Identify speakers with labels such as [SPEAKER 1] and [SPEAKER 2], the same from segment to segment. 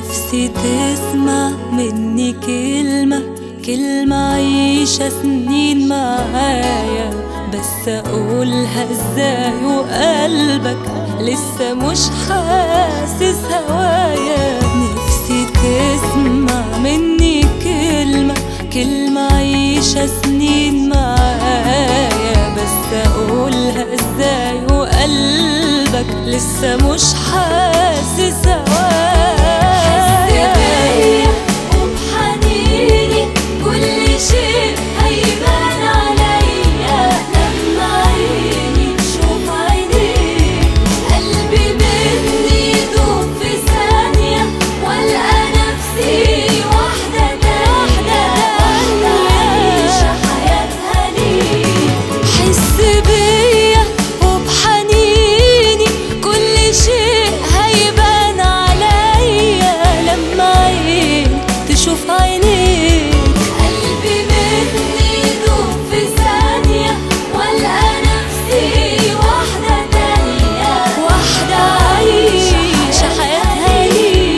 [SPEAKER 1] نفسي تسمع مني كلمة كلمة عيشة سنين معايا بس أقولها ازاي وقلبك لسه مش حاسس هوايا نفسي تسمع مني كلمة كلمة عيشة سنين معايا بس أقولها ازاي وقلبك لسه مش حاسس هوايا وبحنيني كل شيء هيبان عليا لما عيني تشوف عينيك قلبي مني يدوب في ثانية والقى نفسي واحدة تانية واحدة عايشة حياتها ليك حس بيا وبحنيني كل شيء هيبان عليا لما عيني تشوف عينيك قلبي مني يدوب في ثانية والقى نفسي واحدة تانية واحدة عايشة حياتها ليك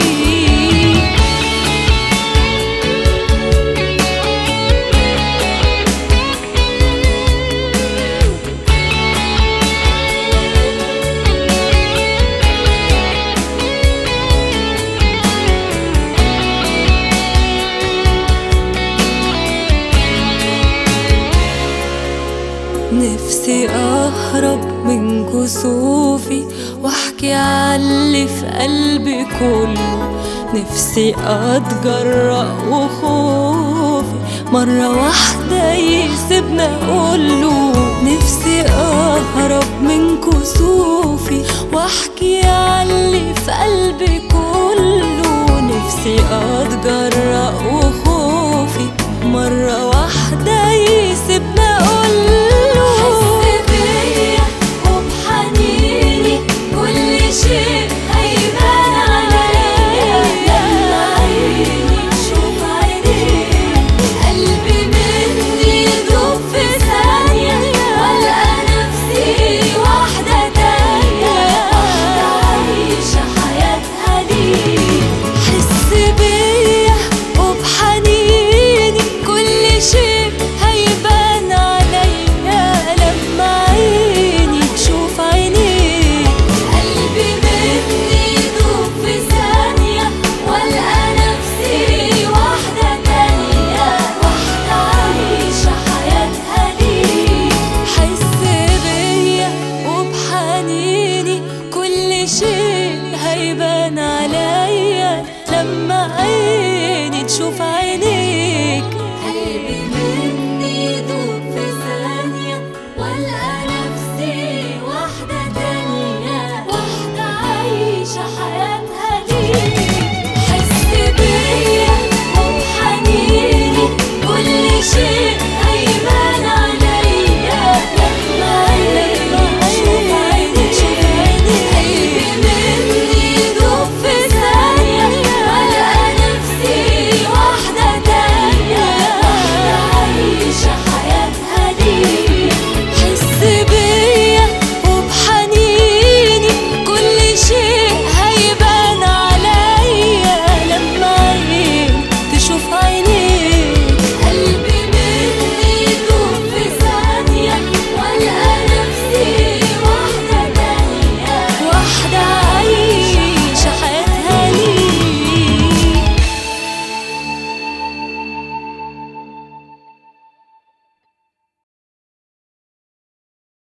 [SPEAKER 1] نفسي اهرب من كسوفي واحكي عاللي في قلبي كله نفسي اتجرأ وخوفي مرة واحدة يسيبنا اقوله نفسي اهرب من كسوفي واحكي عاللي في قلبي كله نفسي أتجرأ